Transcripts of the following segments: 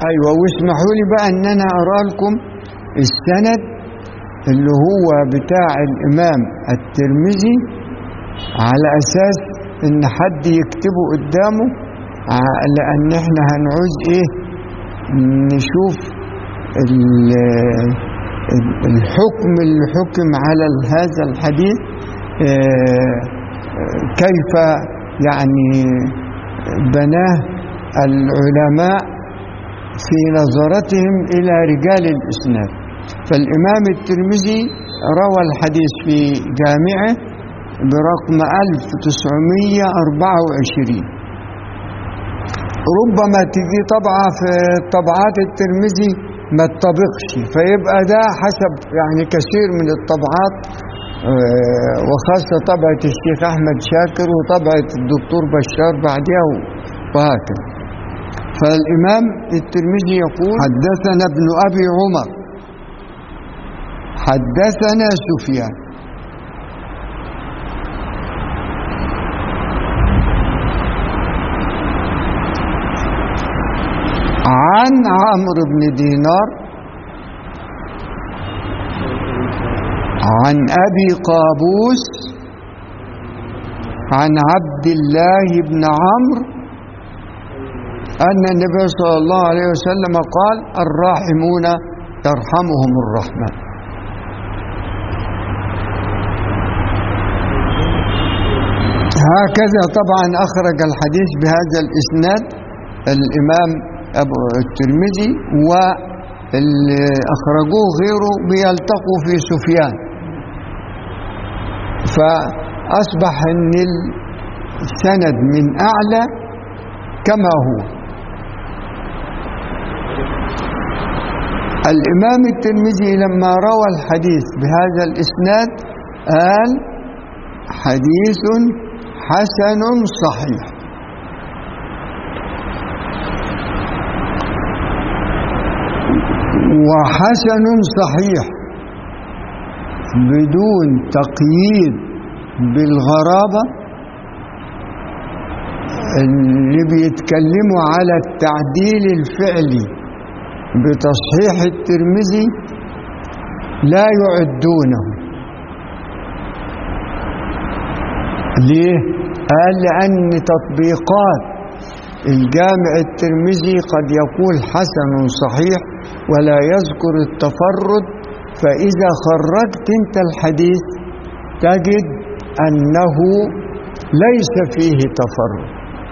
ايوه واسمحوا لي بقى ان انا اقرا لكم السند اللي هو بتاع الامام الترمذي على اساس ان حد يكتبه قدامه ع- لان احنا هنعوز ايه نشوف ال- ال- الحكم اللي حكم على هذا الحديث آه، آه، كيف يعني بناه العلماء في نظرتهم إلى رجال الإسناد فالإمام الترمذي روى الحديث في جامعه برقم 1924 ربما تجي طبعة في طبعات الترمذي ما تطبقش فيبقى ده حسب يعني كثير من الطبعات آه، وخاصة طبعة الشيخ أحمد شاكر وطبعة الدكتور بشار بعدها وهكذا فالإمام الترمذي يقول حدثنا ابن أبي عمر حدثنا سفيان عن عمرو بن دينار عن أبي قابوس عن عبد الله بن عمرو أن النبي صلى الله عليه وسلم قال الراحمون ترحمهم الرحمن هكذا طبعا أخرج الحديث بهذا الإسناد الإمام أبو الترمذي واللي أخرجوه غيره بيلتقوا في سفيان فأصبح أن السند من أعلى كما هو الإمام الترمذي لما روى الحديث بهذا الإسناد قال حديث حسن صحيح وحسن صحيح بدون تقييد بالغرابة اللي بيتكلموا على التعديل الفعلي بتصحيح الترمذي لا يعدونه ليه؟ قال لأن تطبيقات الجامع الترمذي قد يقول حسن صحيح ولا يذكر التفرد فإذا خرجت انت الحديث تجد أنه ليس فيه تفرد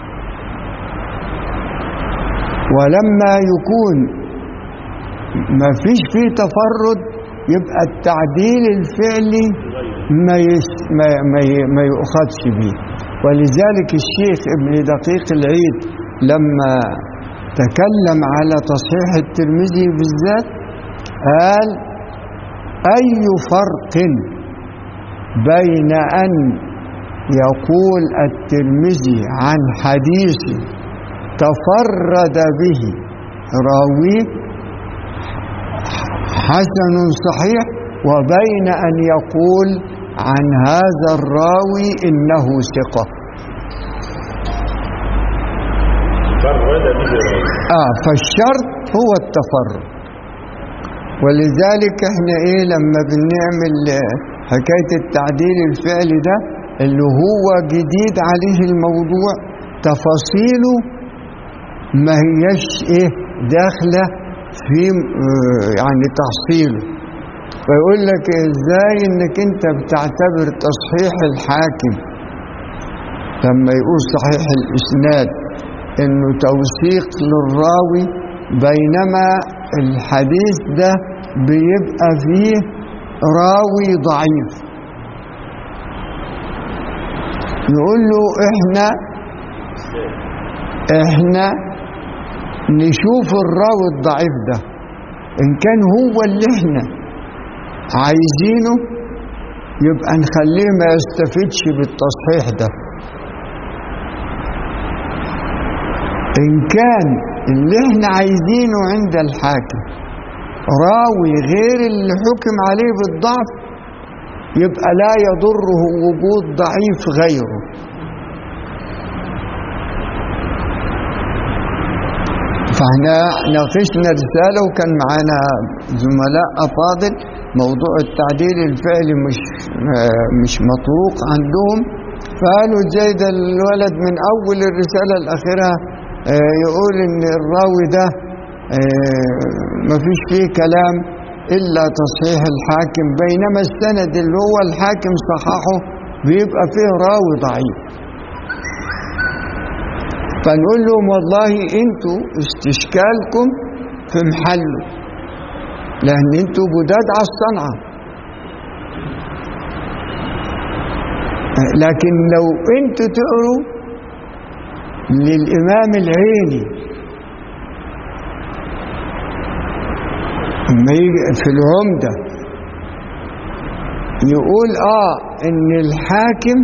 ولما يكون ما فيش فيه تفرد يبقى التعديل الفعلي ما يس ما ما, ي- ما يؤخذش به ولذلك الشيخ ابن دقيق العيد لما تكلم على تصحيح الترمذي بالذات قال أي فرق بين أن يقول الترمذي عن حديث تفرد به راويه حسن صحيح وبين أن يقول عن هذا الراوي إنه ثقة فرد به الراوي آه فالشرط هو التفرد ولذلك احنا ايه لما بنعمل آه، حكاية التعديل الفعلي ده اللي هو جديد عليه الموضوع تفاصيله ما هيش ايه داخلة في آه، يعني تحصيله فيقول لك ازاي انك انت بتعتبر تصحيح الحاكم لما يقول صحيح الاسناد انه توثيق للراوي بينما الحديث ده بيبقى فيه راوي ضعيف يقول له احنا احنا نشوف الراوي الضعيف ده ان كان هو اللي احنا عايزينه يبقى نخليه ما يستفيدش بالتصحيح ده إن كان اللي احنا عايزينه عند الحاكم راوي غير اللي حكم عليه بالضعف يبقى لا يضره وجود ضعيف غيره فاحنا ناقشنا رسالة وكان معانا زملاء أفاضل موضوع التعديل الفعلي مش آه، مش مطروق عندهم فقالوا ازاي ده الولد من أول الرسالة الأخيرة آه، يقول إن الراوي ده آه، مفيش فيه كلام إلا تصحيح الحاكم بينما السند اللي هو الحاكم صححه بيبقى فيه راوي ضعيف فنقول لهم والله انتوا استشكالكم في محله لان انتوا جداد على الصنعه لكن لو انتوا تقروا للامام العيني لما يجي في العمده يقول اه ان الحاكم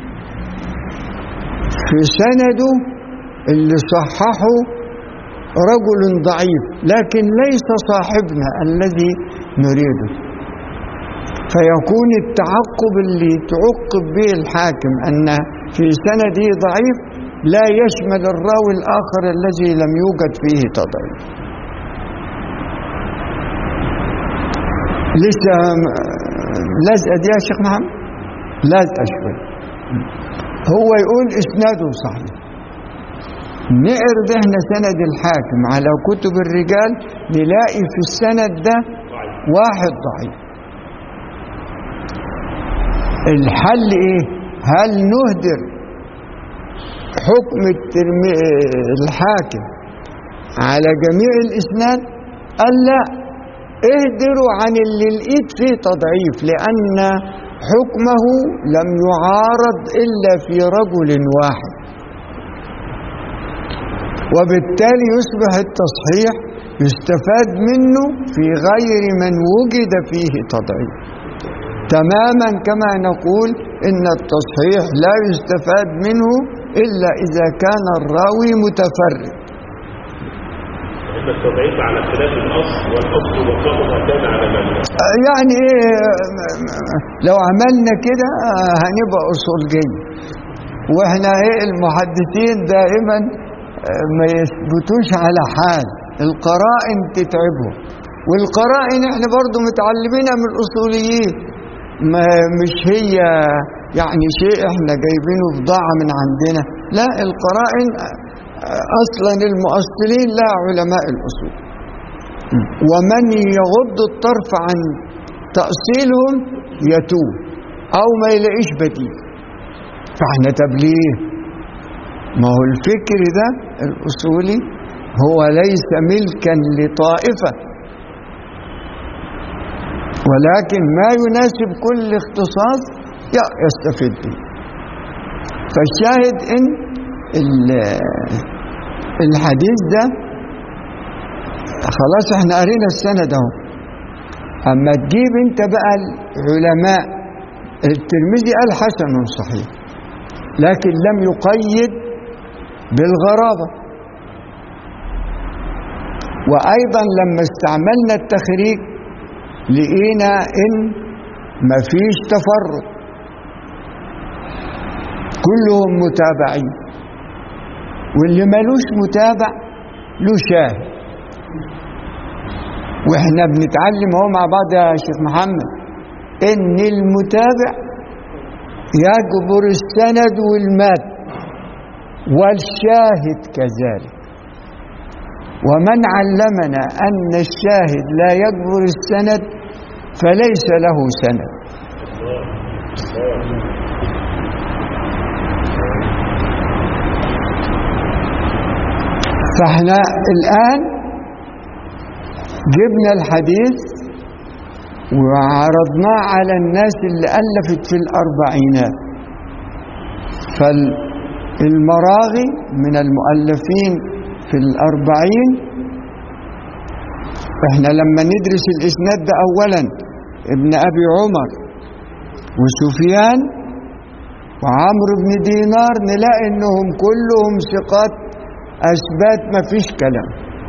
في سنده اللي صححه رجل ضعيف لكن ليس صاحبنا الذي نريده فيكون التعقب اللي تعقب به الحاكم أن في سنده ضعيف لا يشمل الراوي الآخر الذي لم يوجد فيه تضعيف لسه لازقة دي يا شيخ محمد لازقة شوي هو يقول اسناده صحيح نعرض احنا سند الحاكم على كتب الرجال نلاقي في السند ده واحد ضعيف الحل ايه هل نهدر حكم الترم... الحاكم على جميع الاسناد قال لا اهدروا عن اللي لقيت فيه تضعيف لان حكمه لم يعارض الا في رجل واحد وبالتالي يصبح التصحيح يستفاد منه في غير من وجد فيه تضعيف تماما كما نقول ان التصحيح لا يستفاد منه الا اذا كان الراوي متفرد إن التضعيف على خلاف الأصل والأصل بقاء ما كان على ما يعني ايه لو عملنا كده هنبقى اصوليين واحنا ايه المحدثين دائما ما يثبتوش على حال القرائن تتعبهم والقرائن احنا برضو متعلمينها من الاصوليين ما مش هي يعني شيء احنا جايبينه بضاعة من عندنا لا القرائن اصلا المؤصلين لا علماء الاصول ومن يغض الطرف عن تأصيلهم يتوب او ما يلاقيش بديل فاحنا تبليه ما هو الفكر ده الأصولي هو ليس ملكا لطائفة ولكن ما يناسب كل اختصاص يستفيد به فالشاهد ان الحديث ده خلاص احنا قرينا السند اهو اما تجيب انت بقى العلماء الترمذي قال حسن صحيح لكن لم يقيد بالغرابة وأيضا لما استعملنا التخريج لقينا إن مفيش تفرد كلهم متابعين واللي ملوش متابع له شاهد واحنا بنتعلم اهو مع بعض يا شيخ محمد ان المتابع يجبر السند والمات والشاهد كذلك ومن علمنا أن الشاهد لا يجبر السند فليس له سند فاحنا الآن جبنا الحديث وعرضناه على الناس اللي ألفت في الأربعينات فال المراغي من المؤلفين في الأربعين احنا لما ندرس الإسناد ده أولا ابن أبي عمر وسفيان وعمرو بن دينار نلاقي انهم كلهم ثقات اثبات ما فيش كلام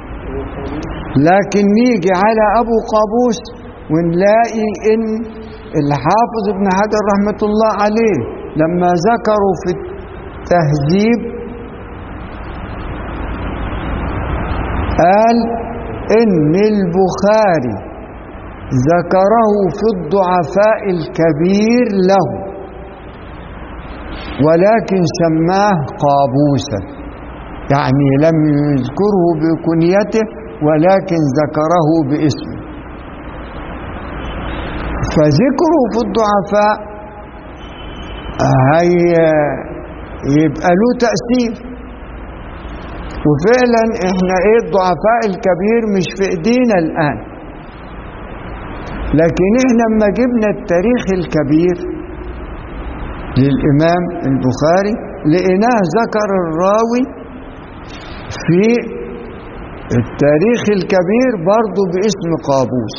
لكن نيجي على ابو قابوس ونلاقي ان الحافظ ابن حجر رحمه الله عليه لما ذكروا في التهذيب قال إن البخاري ذكره في الضعفاء الكبير له ولكن سماه قابوسا يعني لم يذكره بكنيته ولكن ذكره باسمه فذكره في الضعفاء هي يبقى له تأثير وفعلا احنا ايه الضعفاء الكبير مش في ايدينا الان لكن احنا لما جبنا التاريخ الكبير للامام البخاري لقيناه ذكر الراوي في التاريخ الكبير برضه باسم قابوس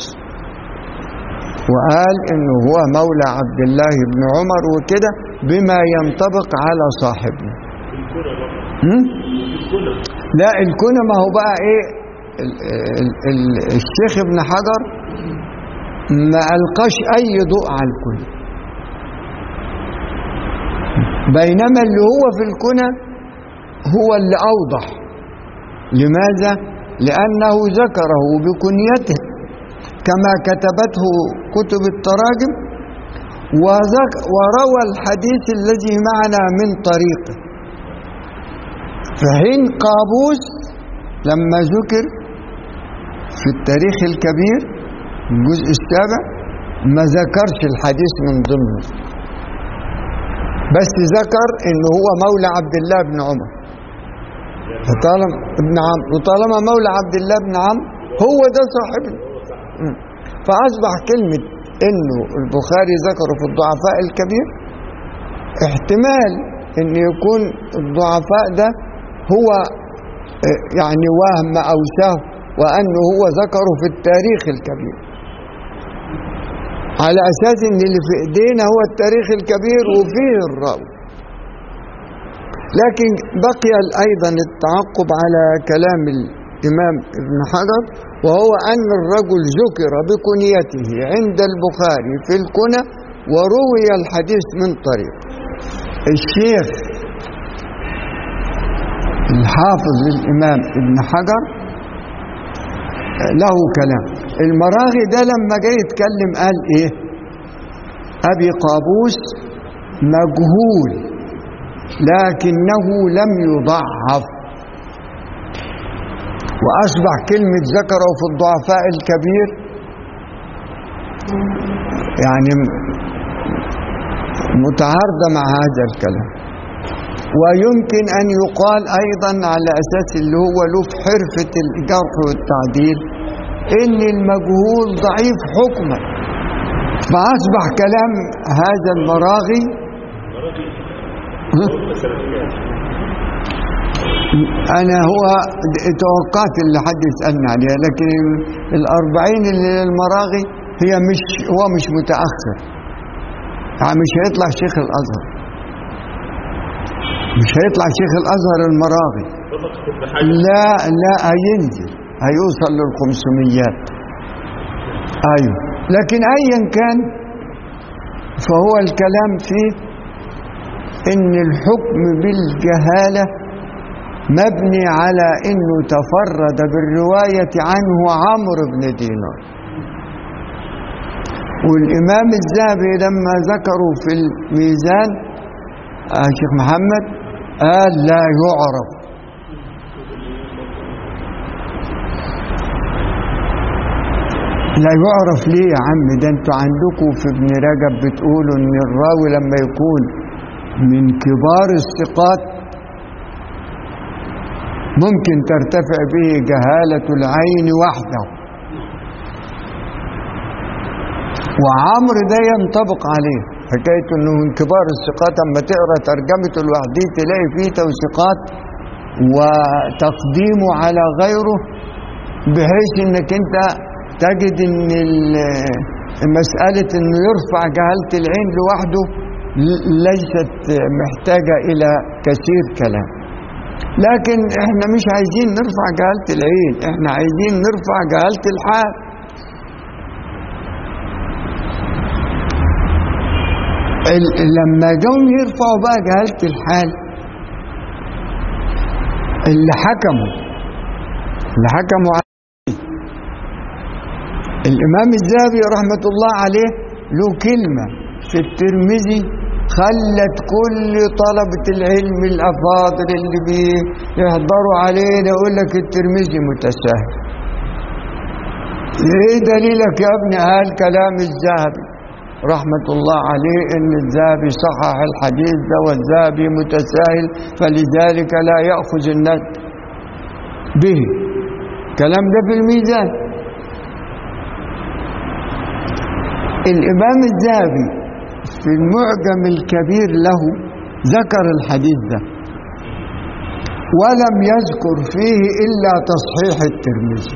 وقال انه هو مولى عبد الله بن عمر وكده بما ينطبق على صاحبنا هم؟ لا الكنى ما هو بقى ايه ال ال ال الشيخ ابن حجر ما ألقاش أي ضوء على الكنى بينما اللي هو في الكنى هو اللي أوضح لماذا؟ لأنه ذكره بكنيته كما كتبته كتب التراجم وذك وروى الحديث الذي معنا من طريقه فحين قابوس لما ذكر في التاريخ الكبير الجزء السابع ما ذكرش الحديث من ضمنه بس ذكر انه هو مولى عبد الله بن عمر فطالما ابن عم وطالما مولى عبد الله بن عم هو ده صاحبنا م. فاصبح كلمه انه البخاري ذكره في الضعفاء الكبير احتمال ان يكون الضعفاء ده هو يعني وهم او سهو وانه هو ذكره في التاريخ الكبير على اساس ان اللي في ايدينا هو التاريخ الكبير وفيه الراوي لكن بقي ايضا التعقب على كلام الامام ابن حجر وهو ان الرجل ذكر بكنيته عند البخاري في الكنى وروي الحديث من طريق الشيخ الحافظ الإمام ابن حجر له كلام المراغي ده لما جاي يتكلم قال ايه أبي قابوس مجهول لكنه لم يضعف وأصبح كلمة ذكره في الضعفاء الكبير يعني متعارضة مع هذا الكلام ويمكن أن يقال أيضا على أساس اللي هو له في حرفة الجرح والتعديل إن المجهول ضعيف حكما فأصبح كلام هذا المراغي أنا هو توقعت اللي حد يسألني عليها لكن الأربعين اللي للمراغي هي مش هو مش متأخر يعني مش هيطلع شيخ الأزهر مش هيطلع شيخ الازهر المراغي لا لا هينزل هيوصل للخمسميات ايوه لكن ايا كان فهو الكلام فيه ان الحكم بالجهاله مبني على انه تفرد بالروايه عنه عمرو بن دينار والامام الذهبي لما ذكروا في الميزان آه شيخ محمد قال لا يعرف لا يعرف ليه يا عم ده انتوا عندكم في ابن رجب بتقولوا ان الراوي لما يكون من كبار الثقات ممكن ترتفع به جهالة العين وحده وعمر ده ينطبق عليه حكاية انه من كبار الثقات اما تقرا ترجمته لوحده تلاقي فيه توثيقات وتقديمه على غيره بحيث انك انت تجد ان مسألة انه يرفع جهالة العين لوحده ليست محتاجة الى كثير كلام لكن احنا مش عايزين نرفع جهالة العين احنا عايزين نرفع جهالة الحال لما جم يرفعوا بقى جهالة الحال اللي حكموا اللي حكموا عليه الإمام الذهبي رحمة الله عليه له كلمة في الترمذي خلت كل طلبة العلم الأفاضل اللي بيحضروا علينا يقول لك الترمذي متساهل ايه دليلك يا ابني قال كلام الذهبي رحمة الله عليه ان الذهبي صحح الحديث ده والذهبي متساهل فلذلك لا يأخذ الناس به كلام ده في الميزان الإمام الذهبي في المعجم الكبير له ذكر الحديث ده ولم يذكر فيه إلا تصحيح الترمذي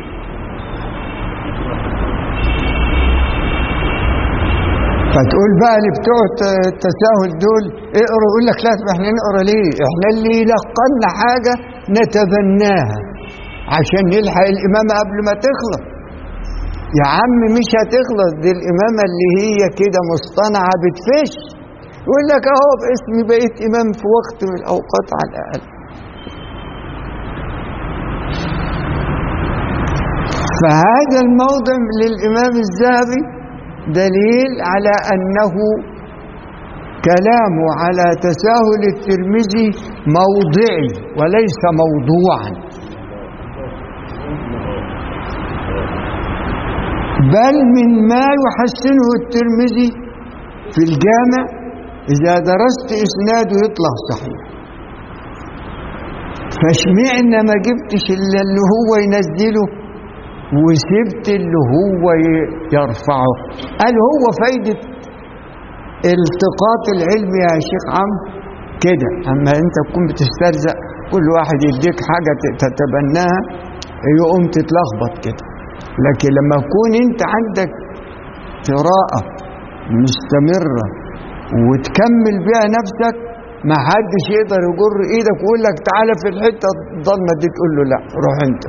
فتقول بقى اللي بتوع التساهل دول اقروا يقول لك لا طب احنا نقرا ليه؟ احنا اللي يلقنا حاجه نتبناها عشان نلحق الامامه قبل ما تخلص. يا عم مش هتخلص دي الامامه اللي هي كده مصطنعه بتفش. يقول لك اهو باسمي بقيت امام في وقت من الاوقات على الاقل. فهذا الموضع للامام الذهبي دليل على أنه كلامه على تساهل الترمذي موضعي وليس موضوعا بل من ما يحسنه الترمذي في الجامع إذا درست إسناده يطلع صحيح فاشمعنا ما جبتش إلا اللي هو ينزله وسبت اللي هو يرفعه قال هو فايدة التقاط العلم يا شيخ عمرو كده اما انت تكون بتسترزق كل واحد يديك حاجة تتبناها يقوم تتلخبط كده لكن لما تكون انت عندك قراءة مستمرة وتكمل بيها نفسك ما حدش يقدر يجر ايدك ويقول لك تعالى في الحته الضلمه دي تقول له لا روح انت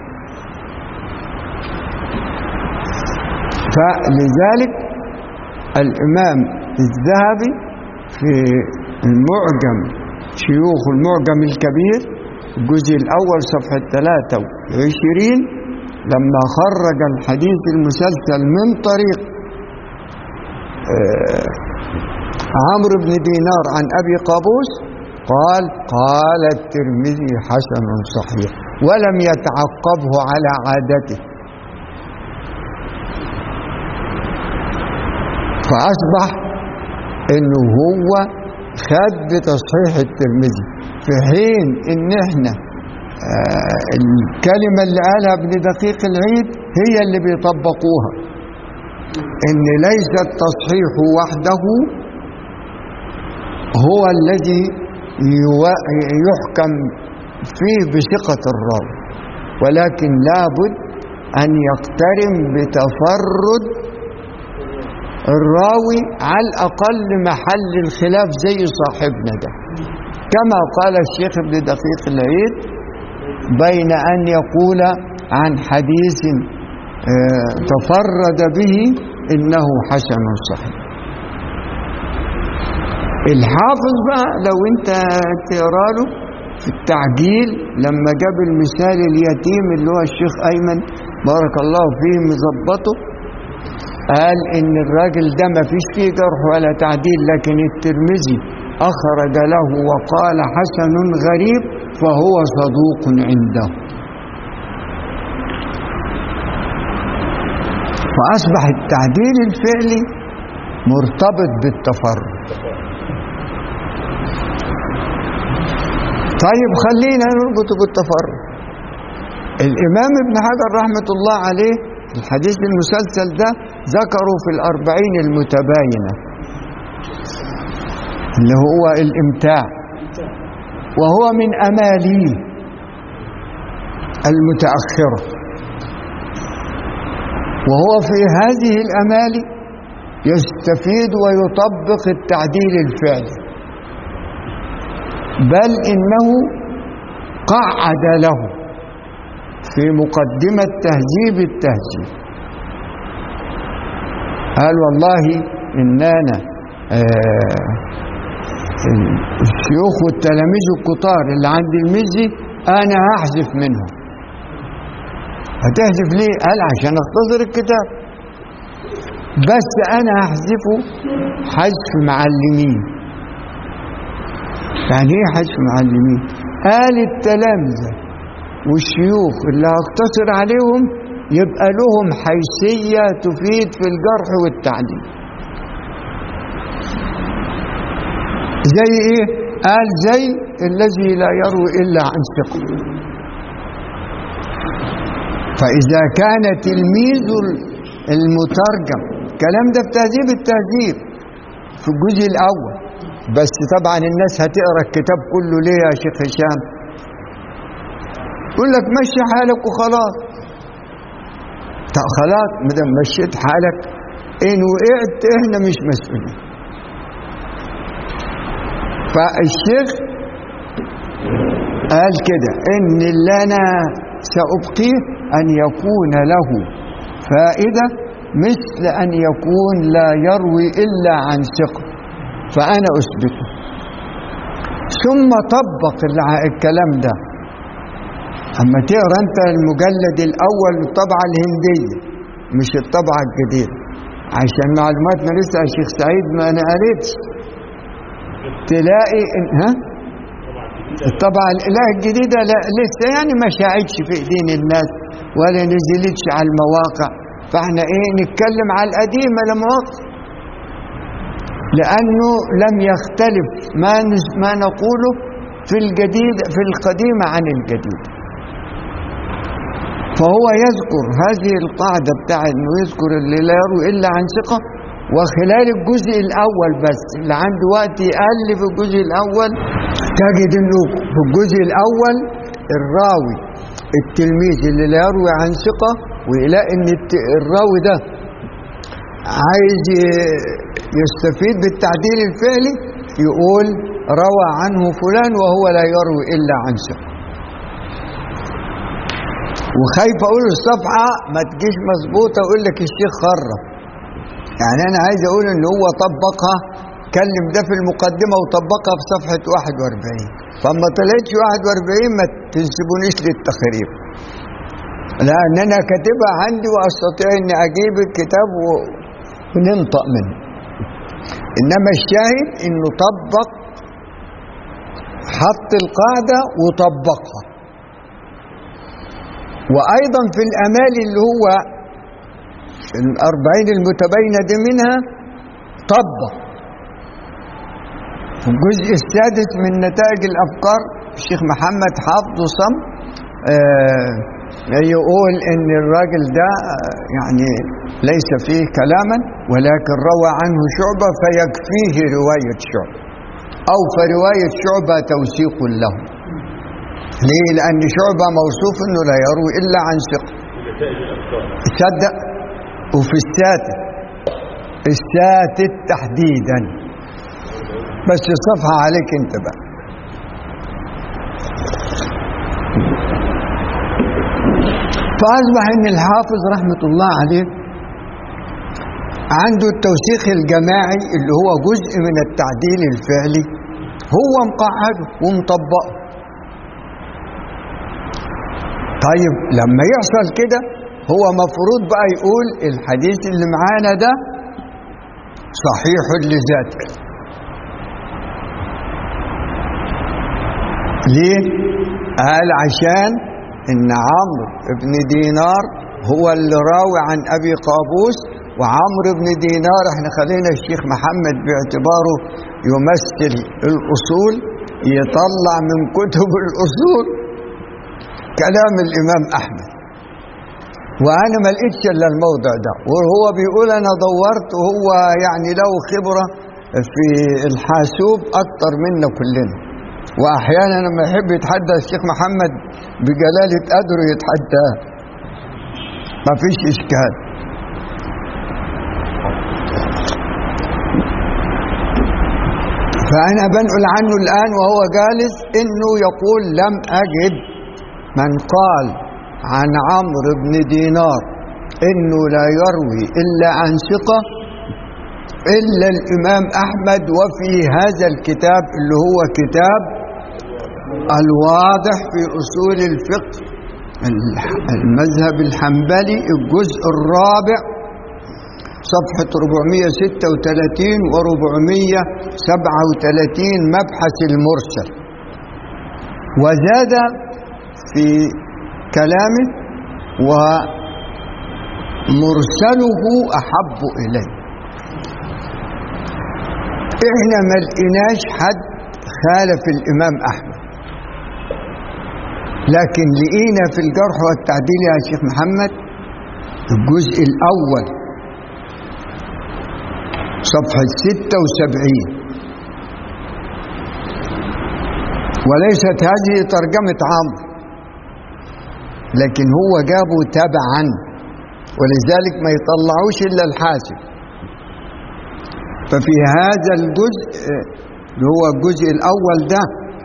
فلذلك الإمام الذهبي في المعجم شيوخ المعجم الكبير الجزء الأول صفحة 23 لما خرج الحديث المسلسل من طريق عمرو بن دينار عن أبي قابوس قال قال الترمذي حسن صحيح ولم يتعقبه على عادته فأصبح إنه هو خد بتصحيح الترمذي في حين إن إحنا آه الكلمة اللي قالها ابن دقيق العيد هي اللي بيطبقوها إن ليس التصحيح وحده هو الذي يحكم فيه بثقة الراوي ولكن لابد أن يقترن بتفرد الراوي على الأقل محل الخلاف زي صاحبنا ده كما قال الشيخ ابن دقيق العيد بين أن يقول عن حديث تفرد به إنه حسن صحيح الحافظ بقى لو انت تقرا له في التعجيل لما جاب المثال اليتيم اللي هو الشيخ ايمن بارك الله فيه مظبطه قال ان الراجل ده ما فيش فيه جرح ولا تعديل لكن الترمذي اخرج له وقال حسن غريب فهو صدوق عنده فاصبح التعديل الفعلي مرتبط بالتفرد طيب خلينا نربط بالتفرد الامام ابن حجر رحمه الله عليه الحديث المسلسل ده ذكره في الأربعين المتباينة اللي هو الإمتاع وهو من أماليه المتأخرة وهو في هذه الأمال يستفيد ويطبق التعديل الفعلي بل إنه قعد له في مقدمة تهذيب التهذيب قال والله إننا آه الشيوخ والتلاميذ الكتار اللي عند المزي أنا هحذف منهم هتحذف ليه قال عشان اختصر الكتاب بس انا هحذفه حذف معلمين يعني ايه حذف معلمين قال التلامذة والشيوخ اللي هقتصر عليهم يبقى لهم حيثية تفيد في الجرح والتعديل زي ايه قال زي الذي لا يروي الا عن ثقه فاذا كان تلميذ المترجم الكلام ده في تهذيب التهذيب في الجزء الاول بس طبعا الناس هتقرا الكتاب كله ليه يا شيخ هشام يقول لك مشي حالك وخلاص طب خلاص مدام مشيت حالك ان وقعت احنا مش مسؤولين فالشيخ قال كده ان اللي انا سابقيه ان يكون له فائده مثل ان يكون لا يروي الا عن ثقه فانا اثبته ثم طبق الع- الكلام ده اما تقرا انت المجلد الاول الطبعه الهنديه مش الطبعه الجديده عشان معلوماتنا لسه يا شيخ سعيد ما انا قريتش تلاقي إن ها الطبعة لا الجديدة لا لسه يعني ما شاعتش في ايدين الناس ولا نزلتش على المواقع فاحنا ايه نتكلم على القديمة لمواقع لأنه لم يختلف ما نس- ما نقوله في الجديد في القديمة عن الجديد فهو يذكر هذه القاعدة بتاع انه يذكر اللي لا يروي الا عن ثقة وخلال الجزء الاول بس اللي عنده وقت يقلب الجزء الاول تجد انه في الجزء الاول الراوي التلميذ اللي لا يروي عن ثقة ويلاقي ان الت- الراوي ده عايز ي- يستفيد بالتعديل الفعلي يقول روى عنه فلان وهو لا يروي الا عن ثقة وخايف اقول الصفحه ما تجيش مظبوطه اقول لك الشيخ خرف يعني انا عايز اقول ان هو طبقها كلم ده في المقدمه وطبقها في صفحه 41 فما طلعتش 41 ما تنسبونيش للتخريب لان انا كاتبها عندي واستطيع اني اجيب الكتاب و- وننطق منه انما الشاهد انه طبق حط القاعده وطبقها وأيضا في الأمال اللي هو الأربعين المتبينة دي منها طبق في الجزء السادس من نتائج الأفكار الشيخ محمد حافظ صم آه يقول ان الراجل ده آه، يعني ليس فيه كلاما ولكن روى عنه شعبة فيكفيه رواية شعبة أو فرواية شعبة توثيق له ليه؟ لأن شعبة موصوف أنه لا يروي إلا عن ثقة نتائج الافكار تصدق وفي الساتت الساتت تحديدا بس صفحة عليك انت بقى فأصبح أن الحافظ رحمة الله عليه عنده التوثيق الجماعي اللي هو جزء من التعديل الفعلي هو مقعده ومطبقه طيب لما يحصل كده هو مفروض بقى يقول الحديث اللي معانا ده صحيح لذاته ليه؟ قال عشان ان عمرو بن دينار هو اللي راوي عن ابي قابوس وعمرو بن دينار احنا خلينا الشيخ محمد باعتباره يمثل الاصول يطلع من كتب الاصول كلام الامام احمد وانا ما لقيتش الا الموضع ده وهو بيقول انا دورت وهو يعني له خبره في الحاسوب اكتر منا كلنا واحيانا لما يحب يتحدى الشيخ محمد بجلاله قدره يتحدى ما فيش اشكال فانا بنقل عنه الان وهو جالس انه يقول لم اجد من قال عن عمرو بن دينار انه لا يروي الا عن ثقه الا الامام احمد وفي هذا الكتاب اللي هو كتاب الواضح في اصول الفقه الح- المذهب الحنبلي الجزء الرابع صفحة 436 و 437 مبحث المرسل وزاد في كلامه ومرسله أحب إليه احنا ما لقيناش حد خالف الإمام أحمد لكن لقينا في الجرح والتعديل يا شيخ محمد الجزء الأول صفحة 76 وليست هذه ترجمة عمرو لكن هو جابه تبعا ولذلك ما يطلعوش إلا الحاسب ففي هذا الجزء آه، اللي هو الجزء الأول ده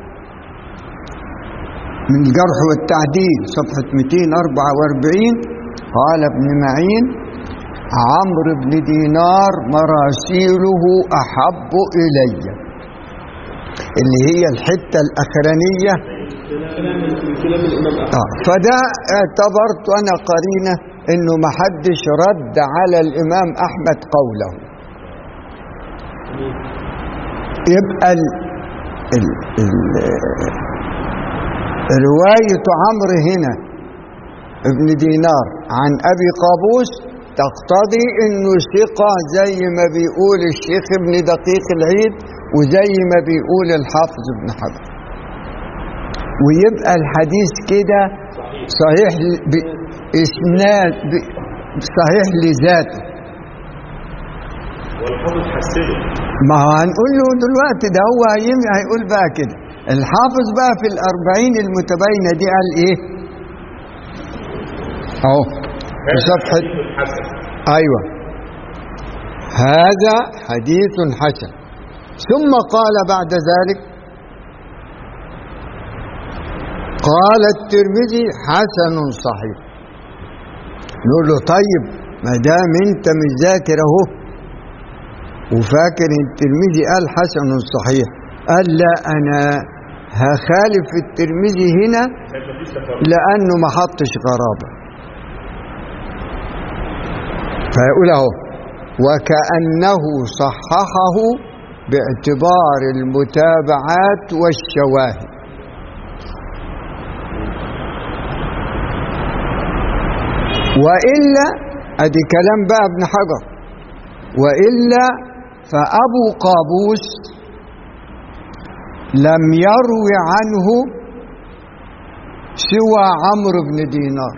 من الجرح والتعديل صفحة 244 قال ابن معين عمرو بن دينار مراسيله أحب إلي اللي هي الحتة الأخرانية آه. فده اعتبرت أنا قرينة إنه محدش رد على الإمام أحمد قوله يبقى ال ال ال رواية عمرو هنا ابن دينار عن أبي قابوس تقتضي انه ثقة زي ما بيقول الشيخ ابن دقيق العيد وزي ما بيقول الحافظ ابن حجر ويبقى الحديث كده صحيح ل- بإسناد ب- صحيح لذاته والحافظ حسنه ما هو هنقول له دلوقتي ده هو هيم- هيقول بقى كده الحافظ بقى في الأربعين المتباينة دي قال إيه؟ أهو في صفحة حديث حسن أيوة هذا حديث حسن ثم قال بعد ذلك قال الترمذي حسن صحيح نقول له طيب ما دام انت مش ذاكر اهو وفاكر ان الترمذي قال حسن صحيح قال لا انا هخالف الترمذي هنا كان مفيش تفرق لانه ما حطش غرابه فيقول اهو وكانه صححه باعتبار المتابعات والشواهد والا ادي كلام بقى ابن حجر والا فابو قابوس لم يروي عنه سوى عمرو بن دينار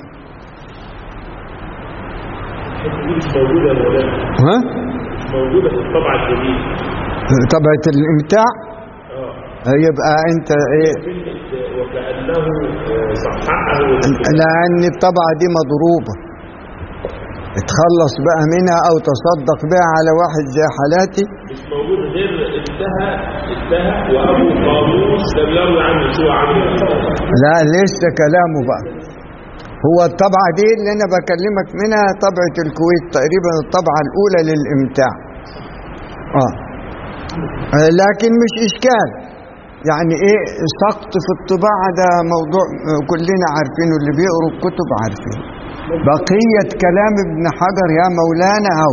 الحته دي مش موجوده يا مولانا ها مش موجوده في الطبعه الجديده طبعة الامتاع اه يبقى انت ايه كلمه وكانه آه، صححه لان الطبعة دي مضروبة اتخلص بقى منها او تصدق بها على واحد زي حالاتي مش موجود غير انتهى انتهى وابو قاموس لم يروي عنه سوى عمرو لا لسه كلامه بقى هو الطبعة دي اللي انا بكلمك منها طبعة الكويت تقريبا الطبعة الاولى للامتاع اه آه، لكن مش اشكال يعني ايه سقط في الطباعة ده موضوع آه، كلنا عارفينه اللي بيقروا الكتب عارفينه بقية كلام ابن حجر يا مولانا اهو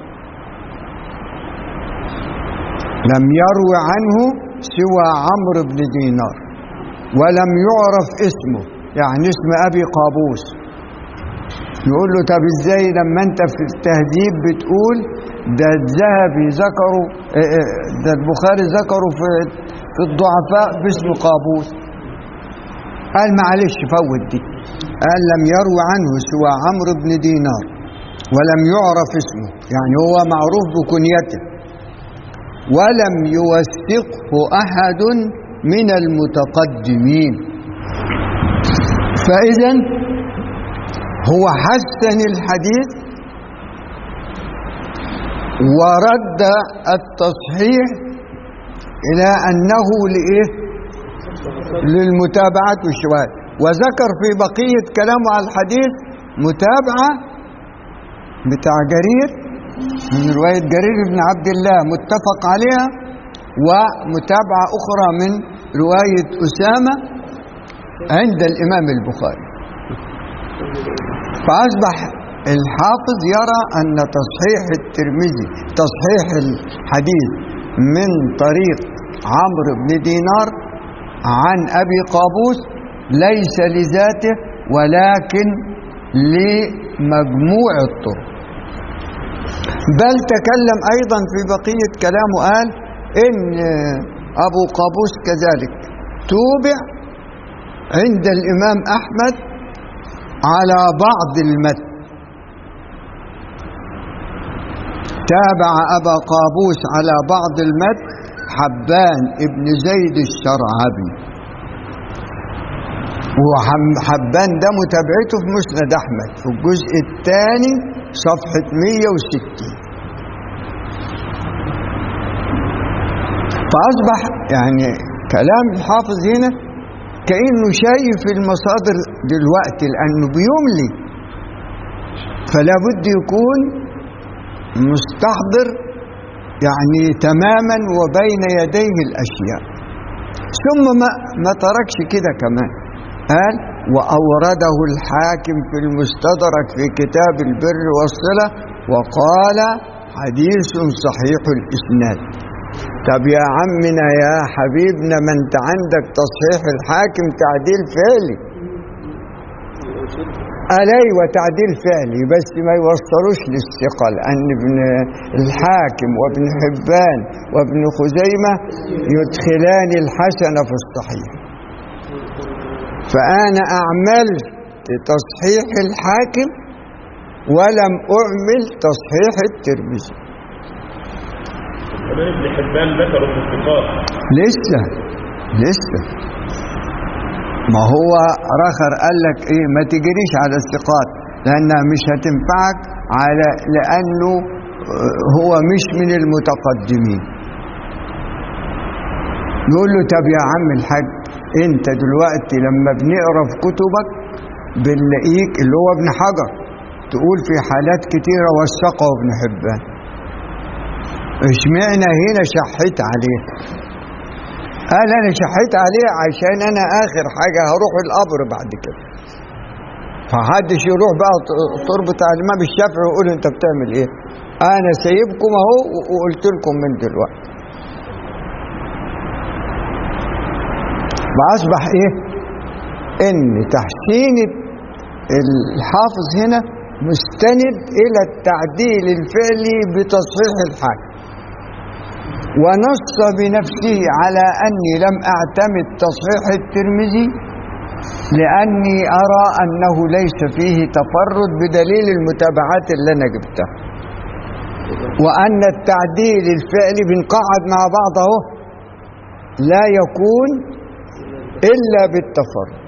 لم يروي عنه سوى عمرو بن دينار ولم يعرف اسمه يعني اسم ابي قابوس نقول له طب ازاي لما انت في التهذيب بتقول ده الذهبي ذكره اه اه ده البخاري ذكره في في الضعفاء باسم قابوس قال معلش فوت دي قال لم يروي عنه سوى عمرو بن دينار ولم يعرف اسمه يعني هو معروف بكنيته ولم يوثقه احد من المتقدمين فاذا هو حسن الحديث ورد التصحيح الى انه لايه للمتابعه والشواهد وذكر في بقيه كلامه على الحديث متابعه بتاع جرير من روايه جرير بن عبد الله متفق عليها ومتابعه اخرى من روايه اسامه عند الامام البخاري فأصبح الحافظ يرى أن تصحيح الترمذي تصحيح الحديث من طريق عمرو بن دينار عن أبي قابوس ليس لذاته ولكن لمجموع الطرق بل تكلم أيضا في بقية كلامه قال إن أبو قابوس كذلك توبع عند الإمام أحمد على بعض المتن تابع أبا قابوس على بعض المتن حبان ابن زيد الشرعبي وحبان ده متابعته في مسند أحمد في الجزء الثاني صفحة 160 فأصبح يعني كلام الحافظ هنا كأنه شايف المصادر دلوقتي لأنه بيملي فلا بد يكون مستحضر يعني تماما وبين يديه الأشياء ثم ما, ما تركش كده كمان قال وأورده الحاكم في المستدرك في كتاب البر والصلة وقال حديث صحيح الإسناد طب يا عمنا يا حبيبنا ما انت عندك تصحيح الحاكم تعديل فعلي قال ايوه تعديل فعلي بس ما يوصلوش للثقة لأن ابن الحاكم وابن حبان وابن خزيمة يدخلان الحسن في الصحيح فأنا أعملت تصحيح الحاكم ولم أعمل تصحيح الترمذي كمان ابن حبان ذكروا في الثقات لسه لسه ما هو رخر قال لك ايه ما تجريش على الثقات لانها مش هتنفعك على لانه هو مش من المتقدمين نقول له طب يا عم الحاج انت دلوقتي لما بنقرا في كتبك بنلاقيك اللي هو ابن حجر تقول في حالات كتيره وثقه ابن حبان اشمعنى هنا شحيت عليه قال انا شحيت عليه عشان انا اخر حاجه هروح القبر بعد كده فحدش يروح بقى تربط على الامام الشافعي ويقول انت بتعمل ايه انا سايبكم اهو وقلت لكم من دلوقتي فاصبح ايه ان تحسين الحافظ هنا مستند الى التعديل الفعلي بتصحيح الحاكم ونص بنفسه على أني لم أعتمد تصحيح الترمذي لأني أرى أنه ليس فيه تفرد بدليل المتابعات اللي أنا جبتها وأن التعديل الفعلي بنقعد مع بعض اهو لا يكون إلا بالتفرد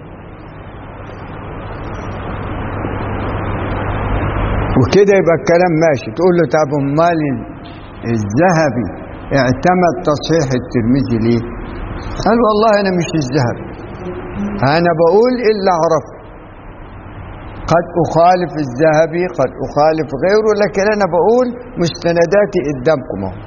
وكده يبقى الكلام ماشي تقول له طب امال الذهبي اعتمد تصحيح الترمذي ليه قال والله انا مش الذهبي انا بقول الا اعرفه قد اخالف الذهبي قد اخالف غيره لكن انا بقول مستنداتي قدامكم اهو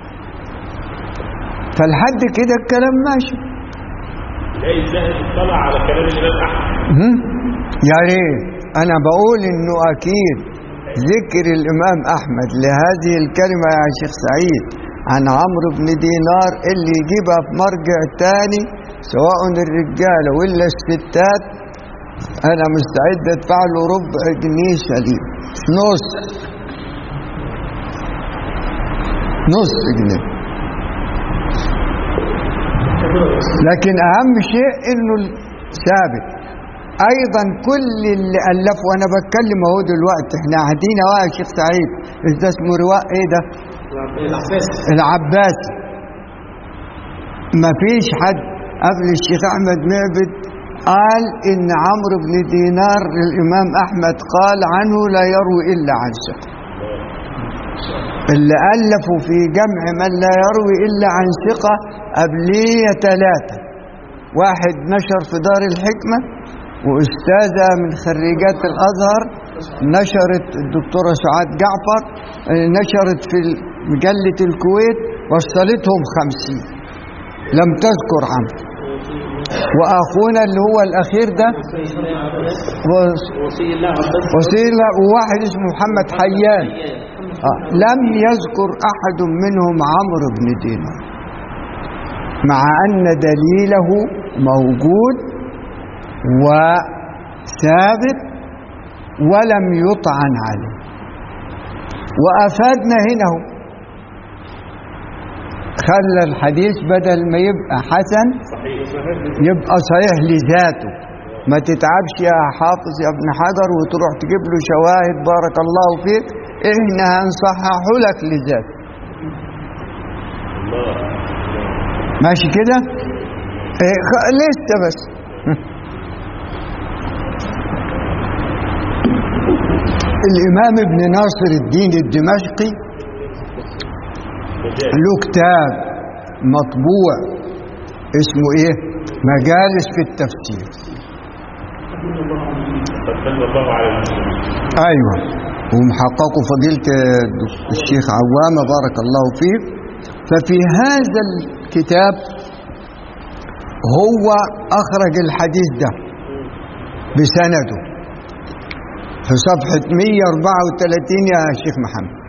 فلحد كده الكلام ماشي تلاقي الذهبي اطلع على كلام الامام احمد هم؟ يا ريت انا بقول انه اكيد ذكر الامام احمد لهذه الكلمه يا شيخ سعيد عن عمرو بن دينار اللي يجيبها في مرجع تاني سواء الرجاله ولا الستات انا مستعد ادفع له ربع جنيه سليم نص نص جنيه لكن اهم شيء انه ثابت ايضا كل اللي الفه وانا بتكلم اهو دلوقتي احنا قاعدين اهو يا شيخ سعيد ده اسمه رواء ايه ده العباسي ما فيش حد قبل الشيخ احمد معبد قال ان عمرو بن دينار الامام احمد قال عنه لا يروي الا عن ثقه اللي الفوا في جمع من لا يروي الا عن ثقه قبليه ثلاثه واحد نشر في دار الحكمه واستاذه من خريجات الازهر نشرت الدكتوره سعاد جعفر نشرت في مجله الكويت وصلتهم خمسين لم تذكر عنه واخونا اللي هو الاخير ده وص- وصي الله عباس وسيل وواحد اسمه محمد حيان آه. لم يذكر احد منهم عمرو بن دينار مع ان دليله موجود وثابت ولم يطعن عليه وافادنا هنا هو خلى الحديث بدل ما يبقى حسن صحيح يبقى صحيح لذاته ما تتعبش يا حافظ يا ابن حجر وتروح تجيب له شواهد بارك الله فيك احنا هنصححه لك لذاته الله ماشي كده إيه خ- لسه بس الامام ابن ناصر الدين الدمشقي مجال له كتاب مطبوع اسمه ايه مجالس في التفسير قد من الله على المسلمين ايوه ومحققه فضيله الشيخ عوامه بارك الله فيه ففي هذا الكتاب هو اخرج الحديث ده بسنده في صفحه 134 يا شيخ محمد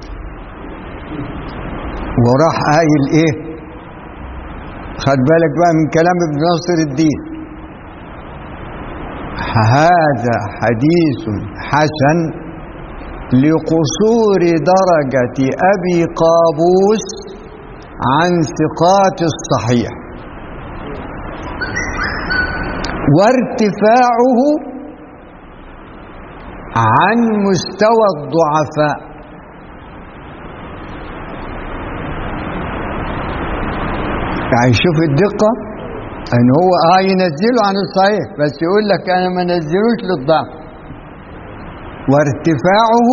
وراح قايل ايه خد بالك بقى من كلام ابن ناصر الدين هذا حديث حسن لقصور درجة أبي قابوس عن ثقات الصحيح وارتفاعه عن مستوى الضعفاء يعني شوف الدقة ان هو اه ينزله عن الصحيح بس يقول لك انا ما نزلوش للضعف وارتفاعه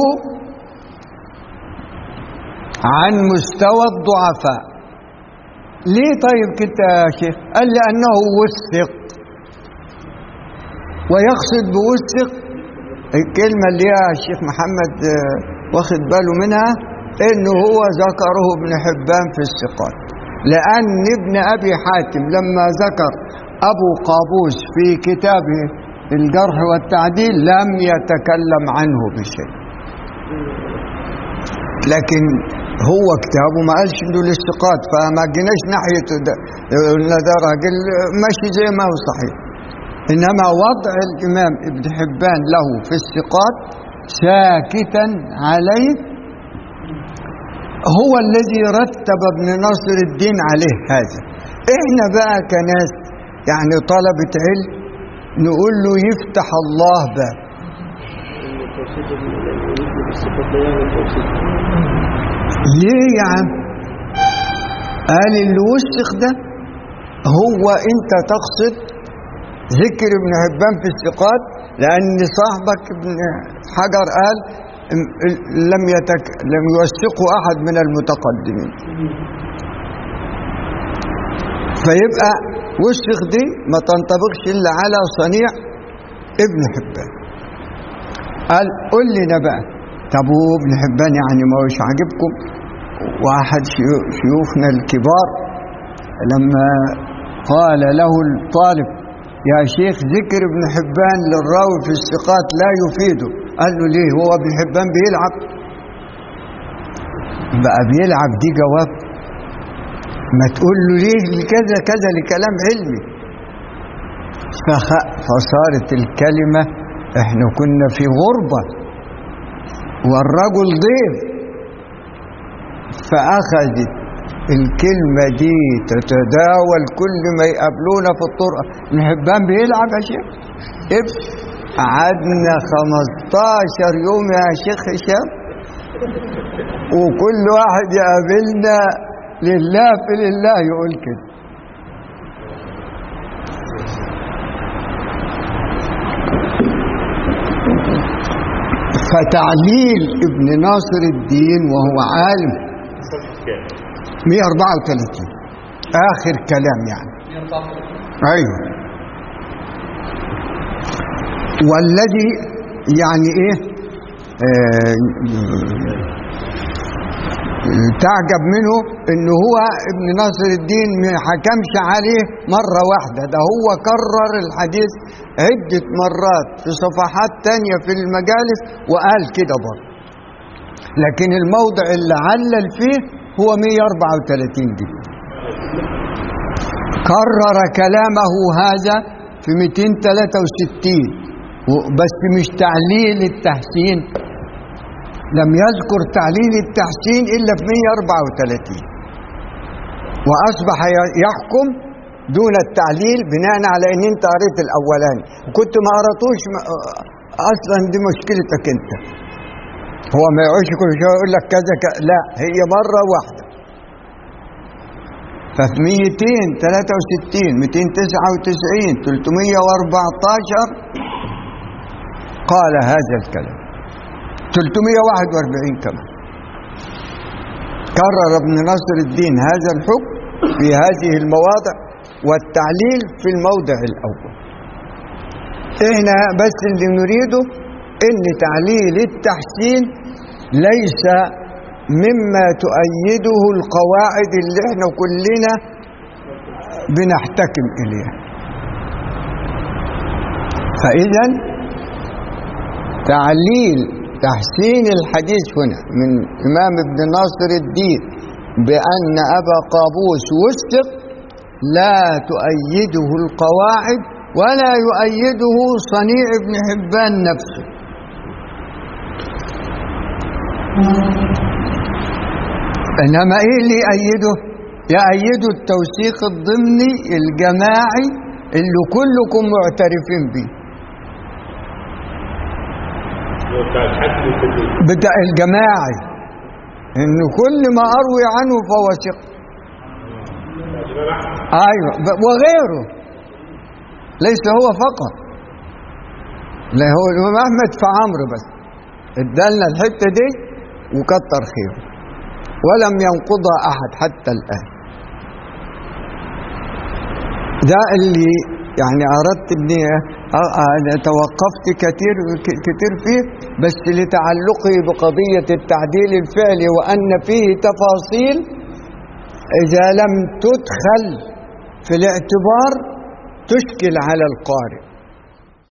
عن مستوى الضعفاء ليه طيب كده يا شيخ قال لانه وثق ويقصد بوثق الكلمة اللي هي الشيخ محمد آه، واخد باله منها انه هو ذكره ابن حبان في الثقات لأن ابن أبي حاتم لما ذكر أبو قابوس في كتابه الجرح والتعديل لم يتكلم عنه بشيء لكن هو كتابه ما قالش انه للثقات فما جيناش ناحية ده قلنا ده راجل ماشي زي ما هو صحيح إنما وضع الإمام ابن حبان له في الثقات ساكتا عليه هو الذي رتب ابن ناصر الدين عليه هذا احنا بقى كناس يعني طلبة علم نقول له يفتح الله باب ليه يا عم قال اللي وثق ده هو انت تقصد ذكر ابن حبان في الثقات لان صاحبك ابن حجر قال ام- ال- لم يتك لم يوثقه احد من المتقدمين فيبقى وثق دي ما تنطبقش الا على صنيع ابن حبان قال قل لنا بقى طب هو ابن حبان يعني ما هوش عاجبكم واحد شيو- شيوخنا الكبار لما قال له الطالب يا شيخ ذكر ابن حبان للراوي في الثقات لا يفيده قال له ليه هو ابن حبان بيلعب بقى بيلعب دي جواب ما تقول له ليه كذا كذا لكلام علمي فخ- فصارت الكلمة احنا كنا في غربة والرجل ضيف فأخذت الكلمة دي تتداول كل ما يقابلونا في الطرق ابن حبان بيلعب يا شيخ إب قعدنا 15 يوم يا شيخ هشام وكل واحد يقابلنا لله في لله يقول كده فتعليل ابن ناصر الدين وهو عالم صفحة كام 134 آخر كلام يعني أيوه والذي يعني إيه آه تعجب منه انه هو ابن ناصر الدين ما حكمش عليه مرة واحدة ده هو كرر الحديث عدة مرات في صفحات تانية في المجالس وقال كده برضه لكن الموضع اللي علل فيه هو 134 دي كرر كلامه هذا في 263 و- بس مش تعليل التحسين لم يذكر تعليل التحسين إلا في 134 وأصبح ي- يحكم دون التعليل بناء على ان انت قريت الاولاني وكنت ما قراتوش م- اصلا دي مشكلتك انت هو ما يعيش كل شويه يقول لك كذا ك- لا هي مره واحده ففي 263 299 314 قال هذا الكلام 341 كمان كرر ابن نصر الدين هذا الحكم في هذه المواضع والتعليل في الموضع الأول احنا بس اللي نريده ان تعليل التحسين ليس مما تؤيده القواعد اللي احنا كلنا بنحتكم اليها فاذا تعليل تحسين الحديث هنا من امام ابن ناصر الدين بان ابا قابوس وثق لا تؤيده القواعد ولا يؤيده صنيع ابن حبان نفسه انما ايه اللي يأيده يأيده التوثيق الضمني الجماعي اللي كلكم معترفين به هو بتاع الحد والتدريب بتاع الجماعي ان كل ما اروي عنه فهو ثقه الإمام أحمد ايوه ب- وغيره ليس هو فقط لا هو الامام احمد في عمرو بس ادالنا الحته دي وكتر خيره ولم ينقضها احد حتى الان ده اللي يعني اردت اني أ- انا توقفت كتير ك- كتير فيه بس لتعلقه بقضيه التعديل الفعلي وان فيه تفاصيل إذا لم تدخل في الاعتبار تشكل على القارئ